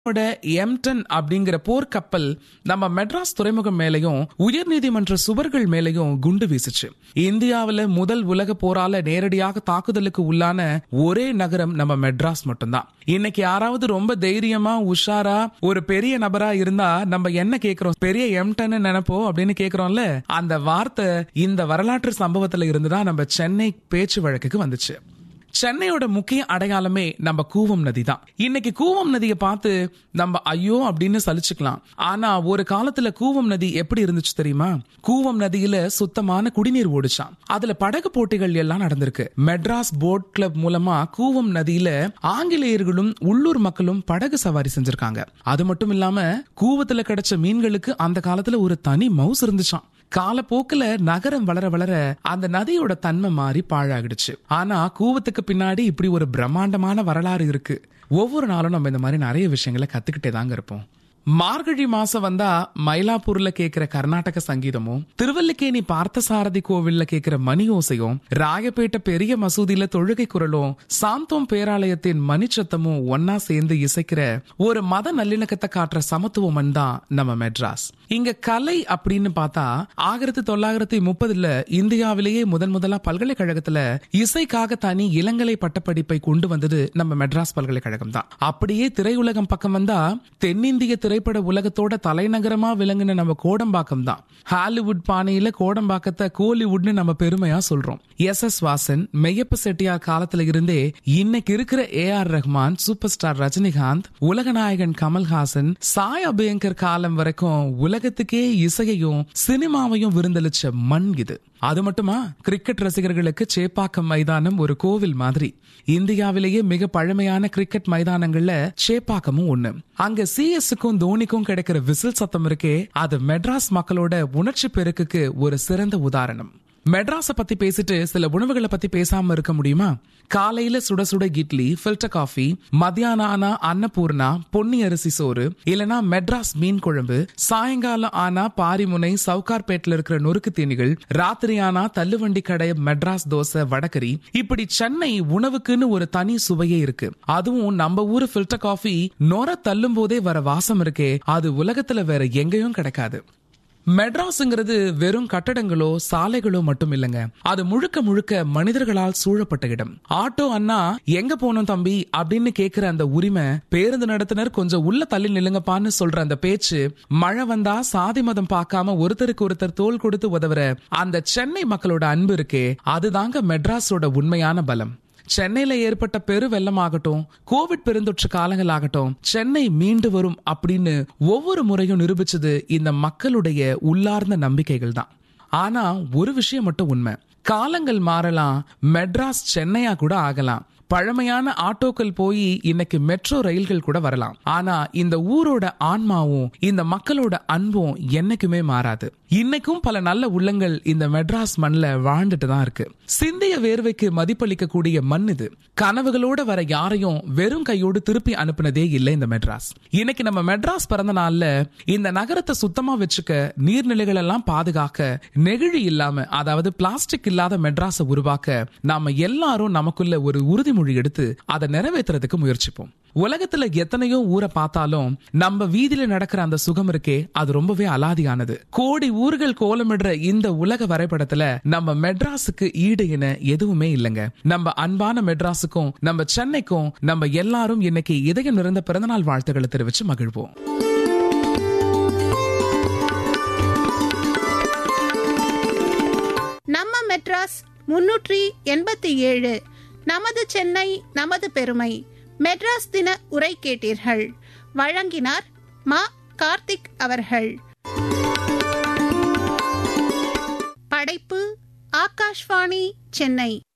எம்டன் அப்படிங்கிற போர்க்கப்பல் நம்ம மெட்ராஸ் துறைமுகம் மேலையும் உயர்நீதிமன்ற சுவர்கள் மேலையும் குண்டு வீசுச்சு இந்தியாவுல முதல் உலக போரால நேரடியாக தாக்குதலுக்கு உள்ளான ஒரே நகரம் நம்ம மெட்ராஸ் மட்டும்தான் இன்னைக்கு யாராவது ரொம்ப தைரியமா உஷாரா ஒரு பெரிய நபரா இருந்தா நம்ம என்ன கேக்குறோம் பெரிய எம்டன் நினைப்போம் அப்படின்னு கேக்குறோம்ல அந்த வார்த்தை இந்த வரலாற்று சம்பவத்துல இருந்துதான் நம்ம சென்னை பேச்சு வழக்குக்கு வந்துச்சு சென்னையோட முக்கிய அடையாளமே நம்ம கூவம் நதி தான் இன்னைக்கு கூவம் நதியை பார்த்து நம்ம ஐயோ அப்படின்னு சலிச்சுக்கலாம் ஆனா ஒரு காலத்துல கூவம் நதி எப்படி இருந்துச்சு தெரியுமா கூவம் நதியில சுத்தமான குடிநீர் ஓடிச்சான் அதுல படகு போட்டிகள் எல்லாம் நடந்திருக்கு மெட்ராஸ் போட் கிளப் மூலமா கூவம் நதியில ஆங்கிலேயர்களும் உள்ளூர் மக்களும் படகு சவாரி செஞ்சிருக்காங்க அது மட்டும் இல்லாம கூவத்துல கிடைச்ச மீன்களுக்கு அந்த காலத்துல ஒரு தனி மவுஸ் இருந்துச்சான் காலப்போக்குல நகரம் வளர வளர அந்த நதியோட தன்மை மாறி பாழாகிடுச்சு ஆனா கூவத்துக்கு பின்னாடி இப்படி ஒரு பிரம்மாண்டமான வரலாறு இருக்கு ஒவ்வொரு நாளும் நம்ம இந்த மாதிரி நிறைய விஷயங்களை கத்துக்கிட்டே தாங்க இருப்போம் மார்கழி மாசம் வந்தா மயிலாப்பூர்ல கேக்குற கர்நாடக சங்கீதமும் திருவல்லிக்கேணி பார்த்தசாரதி கோவில்ல கேக்குற மணி ஓசையும் ராயப்பேட்டை பெரிய மசூதியில தொழுகை குரலும் சாந்தோம் பேராலயத்தின் மணிச்சத்தமும் ஒன்னா சேர்ந்து இசைக்கிற ஒரு மத நல்லிணக்கத்தை காட்டுற சமத்துவம் தான் நம்ம மெட்ராஸ் இங்க கலை அப்படின்னு பார்த்தா ஆயிரத்தி தொள்ளாயிரத்தி முப்பதுல இந்தியாவிலேயே முதன் முதலா பல்கலைக்கழகத்துல இசைக்காக தனி இளங்கலை பட்டப்படிப்பை கொண்டு வந்தது நம்ம மெட்ராஸ் பல்கலைக்கழகம் தான் அப்படியே திரையுலகம் பக்கம் வந்தா தென்னிந்திய திரைப்பட உலகத்தோட தலைநகரமா விளங்குன நம்ம கோடம்பாக்கம் தான் ஹாலிவுட் பாணியில கோடம்பாக்கத்தை கோலிவுட்னு நம்ம பெருமையா சொல்றோம் எஸ் எஸ் வாசன் மெய்யப்ப செட்டியார் காலத்துல இருந்தே இன்னைக்கு இருக்கிற A R Rahman super star Rajinikanth உலகநாயகன் கமல்ஹாசன் சாய் அபியங்கர் காலம் வரைக்கும் உலகத்துக்கே இசையையும் சினிமாவையும் விருந்தளிச்ச மண் இது அது மட்டுமா கிரிக்கெட் ரசிகர்களுக்கு சேப்பாக்கம் மைதானம் ஒரு கோவில் மாதிரி இந்தியாவிலேயே மிக பழமையான கிரிக்கெட் மைதானங்கள்ல சேப்பாக்கமும் ஒண்ணு அங்க சிஎஸ்க்கும் தோனிக்கும் கிடைக்கிற விசில் சத்தம் இருக்கே அது மெட்ராஸ் மக்களோட உணர்ச்சி பெருக்குக்கு ஒரு சிறந்த உதாரணம் மெட்ராஸ பத்தி பேசிட்டு சில உணவுகளை பத்தி பேசாம இருக்க முடியுமா காலையில சுட சுட இட்லி ஃபில்டர் காஃபி மத்தியானம் ஆனா அன்னபூர்ணா பொன்னி அரிசி சோறு இல்லனா மெட்ராஸ் மீன் குழம்பு சாயங்காலம் ஆனா பாரிமுனை சவுகார்பேட்ல இருக்கிற நொறுக்கு தீனிகள் ராத்திரி ஆனா தள்ளுவண்டி கடை மெட்ராஸ் தோசை வடகரி இப்படி சென்னை உணவுக்குன்னு ஒரு தனி சுவையே இருக்கு அதுவும் நம்ம ஊரு ஃபில்டர் காஃபி நொர தள்ளும் போதே வர வாசம் இருக்கே அது உலகத்துல வேற எங்கேயும் கிடைக்காது மெட்ராஸ்ங்கிறது வெறும் கட்டடங்களோ சாலைகளோ மட்டும் இல்லைங்க அது முழுக்க முழுக்க மனிதர்களால் சூழப்பட்ட இடம் ஆட்டோ அண்ணா எங்க போனோம் தம்பி அப்படின்னு கேக்குற அந்த உரிமை பேருந்து நடத்துனர் கொஞ்சம் உள்ள தள்ளி நில்லுங்கப்பான்னு சொல்ற அந்த பேச்சு மழை வந்தா சாதி மதம் பார்க்காம ஒருத்தருக்கு ஒருத்தர் தோல் கொடுத்து உதவுற அந்த சென்னை மக்களோட அன்பு இருக்கே அதுதாங்க மெட்ராஸோட உண்மையான பலம் சென்னையில ஏற்பட்ட பெரு வெள்ளமாகட்டும் கோவிட் பெருந்தொற்று காலங்களாகட்டும் சென்னை மீண்டு வரும் அப்படின்னு ஒவ்வொரு முறையும் நிரூபிச்சது இந்த மக்களுடைய உள்ளார்ந்த நம்பிக்கைகள் தான் ஆனா ஒரு விஷயம் மட்டும் உண்மை காலங்கள் மாறலாம் மெட்ராஸ் சென்னையா கூட ஆகலாம் பழமையான ஆட்டோக்கள் போய் இன்னைக்கு மெட்ரோ ரயில்கள் கூட வரலாம் ஆனா இந்த ஊரோட ஆன்மாவும் இந்த மக்களோட அன்பும் என்னைக்குமே மாறாது இன்னைக்கும் பல நல்ல உள்ளங்கள் இந்த மெட்ராஸ் மண்ல வாழ்ந்துட்டு தான் இருக்கு சிந்திய வேர்வைக்கு மதிப்பளிக்க கூடிய மண் இது கனவுகளோட வர யாரையும் வெறும் கையோடு திருப்பி அனுப்புனதே இல்லை இந்த மெட்ராஸ் இன்னைக்கு நம்ம மெட்ராஸ் பிறந்த நாள்ல இந்த நகரத்தை சுத்தமா வச்சுக்க நீர்நிலைகள் எல்லாம் பாதுகாக்க நெகிழி இல்லாம அதாவது பிளாஸ்டிக் இல்லாத மெட்ராஸை உருவாக்க நாம எல்லாரும் நமக்குள்ள ஒரு உறுதிமொழி எடுத்து அதை நிறைவேற்றுறதுக்கு முயற்சிப்போம் உலகத்துல எத்தனையோ ஊரை பார்த்தாலும் நம்ம வீதியில நடக்கிற அந்த சுகம் இருக்கே அது ரொம்பவே அலாதியானது கோடி ஊர்கள் கோலமிடுற இந்த உலக வரைபடத்துல நம்ம மெட்ராஸுக்கு ஈடு என எதுவுமே இல்லைங்க நம்ம அன்பான மெட்ராஸுக்கும் நம்ம சென்னைக்கும் நம்ம எல்லாரும் இன்னைக்கு இதயம் நிறைந்த பிறந்தநாள் வாழ்த்துக்களை தெரிவிச்சு மகிழ்வோம் நம்ம மெட்ராஸ் முன்னூற்றி எண்பத்தி ஏழு நமது சென்னை நமது பெருமை மெட்ராஸ் தின உரை கேட்டீர்கள் வழங்கினார் மா கார்த்திக் அவர்கள் படைப்பு ஆகாஷ்வாணி சென்னை